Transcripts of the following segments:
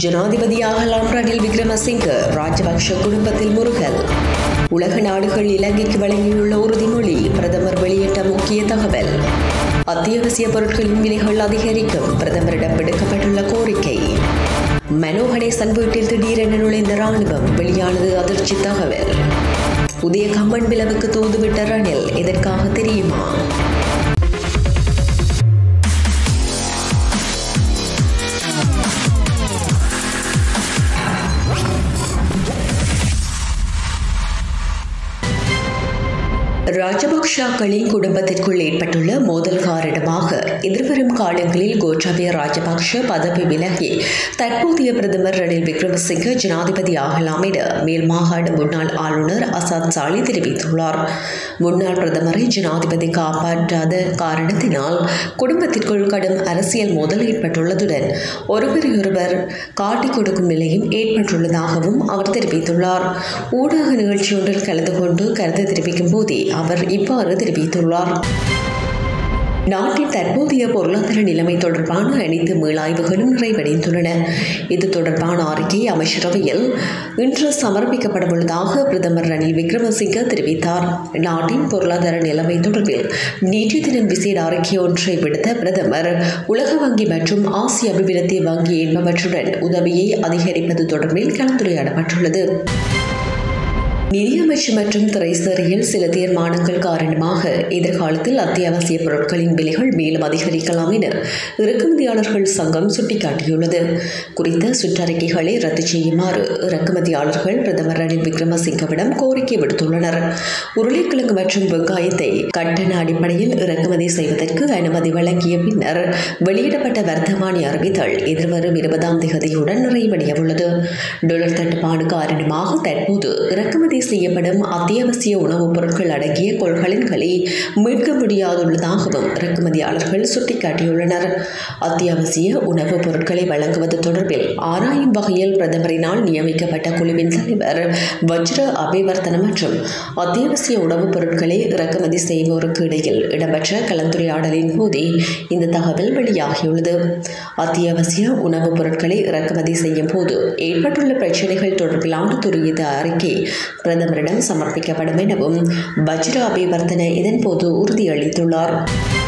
ஜனாதிபதியாகலாம் ரணில் விக்ரமசிங்க ராஜபக்ஷ குடும்பத்தில் முருகல் உலக நாடுகள் இலங்கைக்கு வழங்கியுள்ள உறுதிமொழி பிரதமர் வெளியிட்ட முக்கிய தகவல் அத்தியாவசிய பொருட்களின் விலைகள் அதிகரிக்கும் பிரதமரிடம் விடுக்கப்பட்டுள்ள கோரிக்கை மனோ கணேசன் வீட்டில் திடீரென நுழைந்த ராணுவம் வெளியானது அதிர்ச்சி தகவல் புதிய கம்பன் விளவுக்கு தூதுவிட்ட ரணில் எதற்காக தெரியுமா ராஜபக்ஷாக்களின் குடும்பத்திற்குள் ஏற்பட்டுள்ள மோதல் காரணமாக எதிர்வரும் காலங்களில் கோட்டாபய ராஜபக்ஷ பதவி விலகி தற்போதைய பிரதமர் ரணில் விக்ரமசிங்க ஜனாதிபதி ஆகலாம் என மேல் மாகாண முன்னாள் ஆளுநர் அசாத் சாலி தெரிவித்துள்ளார் முன்னாள் பிரதமரை ஜனாதிபதி காப்பாற்றாத காரணத்தினால் குடும்பத்திற்குள் கடும் அரசியல் மோதல் ஏற்பட்டுள்ளதுடன் ஒருவரையொருவர் காட்டிக் கொடுக்கும் நிலையும் ஏற்பட்டுள்ளதாகவும் அவர் தெரிவித்துள்ளார் ஊடக நிகழ்ச்சியொன்றில் கலந்து கொண்டு கருத்து தெரிவிக்கும் போதே அவர் இவ்வாறு தெரிவித்துள்ளார் நாட்டின் தற்போதைய பொருளாதார நிலைமை தொடர்பான அனைத்து மீளாய்வுகளும் நிறைவடைந்துள்ளன இது தொடர்பான அறிக்கை அமைச்சரவையில் இன்று சமர்ப்பிக்கப்படவுள்ளதாக பிரதமர் ரணில் விக்ரமசிங்க தெரிவித்தார் நாட்டின் பொருளாதார நிலைமை தொடர்பில் நேற்று தினம் விசேட அறிக்கை ஒன்றை விடுத்த பிரதமர் உலக வங்கி மற்றும் ஆசிய அபிவிருத்தி வங்கி என்பவற்றுடன் உதவியை அதிகரிப்பது தொடர்பில் கலந்துரையாடப்பட்டுள்ளது நிதியமைச்சு மற்றும் திரைசேரியில் சில தீர்மானங்கள் காரணமாக எதிர்காலத்தில் அத்தியாவசிய பொருட்களின் விலைகள் மேலும் அதிகரிக்கலாம் என இறக்குமதியாளர்கள் சங்கம் சுட்டிக்காட்டியுள்ளது குறித்த சுற்றறிக்கைகளை ரத்து செய்யுமாறு இறக்குமதியாளர்கள் பிரதமர் ரணில் விக்ரமசிங்கவிடம் கோரிக்கை விடுத்துள்ளனர் உருளைக்கிழங்கு மற்றும் வெங்காயத்தை கட்டண அடிப்படையில் இறக்குமதி செய்வதற்கு அனுமதி வழங்கிய பின்னர் வெளியிடப்பட்ட வர்த்தமானி அறிவித்தல் எதிர்வரும் இருபதாம் தேதியுடன் நிறைவடைய உள்ளது டொலர் தட்டுப்பாடு காரணமாக தற்போது இறக்குமதி செய்யப்படும் அத்தியாவசிய உணவுப் பொருட்கள் அடங்கிய கொள்கலன்களை மீட்க முடியாதுள்ளதாகவும் இறக்குமதியாளர்கள் சுட்டிக்காட்டியுள்ளனர் அத்தியாவசிய உணவுப் பொருட்களை வழங்குவது தொடர்பில் ஆராயும் வகையில் பிரதமரினால் நியமிக்கப்பட்ட குழுவின் தலைவர் வஜ்ர அபிவர்த்தன மற்றும் அத்தியாவசிய உணவுப் பொருட்களை இறக்குமதி செய்வோருக்கு இடையில் இடம்பெற்ற கலந்துரையாடலின் போதே இந்த தகவல் வெளியாகியுள்ளது அத்தியாவசிய உணவுப் பொருட்களை இறக்குமதி செய்யும் போது ஏற்பட்டுள்ள பிரச்சினைகள் தொடர்பிலான துரித அறிக்கை பிரதமரிடம் சமர்ப்பிக்கப்படும் எனவும் வஜ்ர அபிவர்த்தன இதன்போது உறுதியளித்துள்ளார்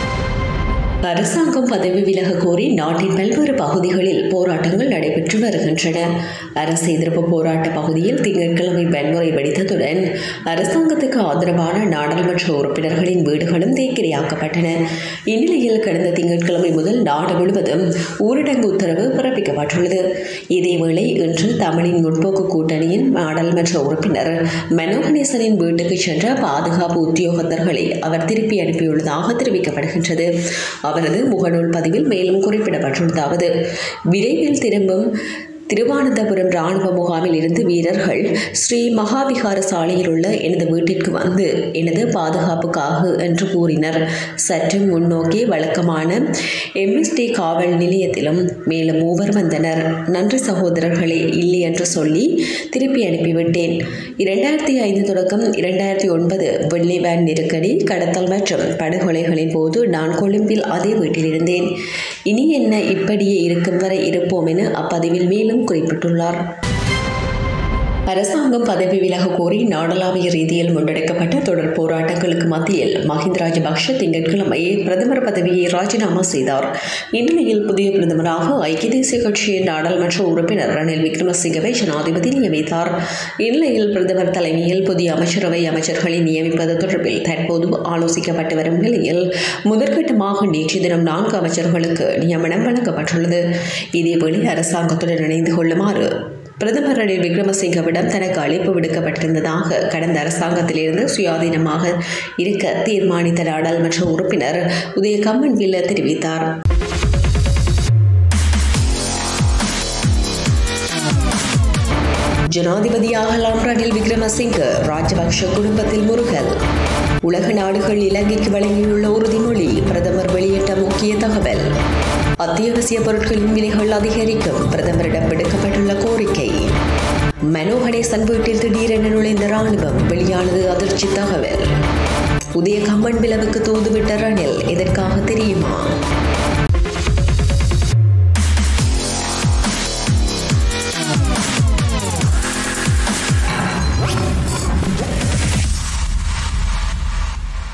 அரசாங்கம் பதவி விலக கோரி நாட்டின் பல்வேறு பகுதிகளில் போராட்டங்கள் நடைபெற்று வருகின்றன அரசு எதிர்ப்பு போராட்ட பகுதியில் திங்கட்கிழமை வன்முறை வெடித்ததுடன் அரசாங்கத்துக்கு ஆதரவான நாடாளுமன்ற உறுப்பினர்களின் வீடுகளும் தேக்கிரையாக்கப்பட்டன இந்நிலையில் கடந்த திங்கட்கிழமை முதல் நாடு முழுவதும் ஊரடங்கு உத்தரவு பிறப்பிக்கப்பட்டுள்ளது இதேவேளை இன்று தமிழின் முற்போக்கு கூட்டணியின் நாடாளுமன்ற உறுப்பினர் மனோ கணேசனின் வீட்டுக்கு சென்ற பாதுகாப்பு உத்தியோகத்தர்களை அவர் திருப்பி அனுப்பியுள்ளதாக தெரிவிக்கப்படுகின்றது அவரது முகநூல் பதிவில் மேலும் குறிப்பிடப்பட்டுள்ளதாவது விரைவில் திரும்பும் திருவானந்தபுரம் ராணுவ முகாமில் இருந்து வீரர்கள் ஸ்ரீ மகாவிகார சாலையில் உள்ள எனது வீட்டிற்கு வந்து எனது பாதுகாப்புக்காக என்று கூறினர் சற்று முன்னோக்கி வழக்கமான எம்எஸ்டி காவல் நிலையத்திலும் மேலும் மூவர் வந்தனர் நன்றி சகோதரர்களே இல்லை என்று சொல்லி திருப்பி அனுப்பிவிட்டேன் இரண்டாயிரத்தி ஐந்து தொடக்கம் இரண்டாயிரத்தி ஒன்பது வெள்ளி வேன் நெருக்கடி கடத்தல் மற்றும் படுகொலைகளின் போது நான் கொழும்பில் அதே வீட்டில் இருந்தேன் இனி என்ன இப்படியே இருக்கும் வரை இருப்போம் என அப்பதிவில் மேலும் மேலும் குறிப்பிட்டுள்ளார் அரசாங்கம் பதவி விலக கோரி நாடளாவிய ரீதியில் முன்னெடுக்கப்பட்ட தொடர் போராட்டங்களுக்கு மத்தியில் மஹிந்த ராஜபக்ஷ திங்கட்கிழமை பிரதமர் பதவியை ராஜினாமா செய்தார் இந்நிலையில் புதிய பிரதமராக ஐக்கிய தேசிய கட்சியின் நாடாளுமன்ற உறுப்பினர் ரணில் விக்ரமசிங்கவை ஜனாதிபதி நியமித்தார் இந்நிலையில் பிரதமர் தலைமையில் புதிய அமைச்சரவை அமைச்சர்களை நியமிப்பது தொடர்பில் தற்போது ஆலோசிக்கப்பட்டு வரும் நிலையில் முதற்கட்டமாக நேற்று தினம் நான்கு அமைச்சர்களுக்கு நியமனம் வழங்கப்பட்டுள்ளது இதேவேளை அரசாங்கத்துடன் இணைந்து கொள்ளுமாறு பிரதமர் ரணில் விக்ரமசிங்கவிடம் தனக்கு அழைப்பு விடுக்கப்பட்டிருந்ததாக கடந்த அரசாங்கத்திலிருந்து சுயாதீனமாக இருக்க தீர்மானித்த நாடாளுமன்ற உறுப்பினர் உதய கம்மன் வில்ல தெரிவித்தார் ஜனாதிபதியாகலாம் ரணில் விக்ரமசிங்க ராஜபக்ஷ குடும்பத்தில் முருகல் உலக நாடுகள் இலங்கைக்கு வழங்கியுள்ள உறுதிமொழி பிரதமர் வெளியிட்ட முக்கிய தகவல் அத்தியாவசிய பொருட்களின் விலைகள் அதிகரிக்கும் பிரதமரிடம் விடுக்கப்பட்டுள்ள கோரிக்கை மனோ கணேசன் வீட்டில் திடீரென நுழைந்த ராணுவம் வெளியானது அதிர்ச்சி தகவல் புதிய கம்பன் விளவுக்கு தூதுவிட்ட ரணில் எதற்காக தெரியுமா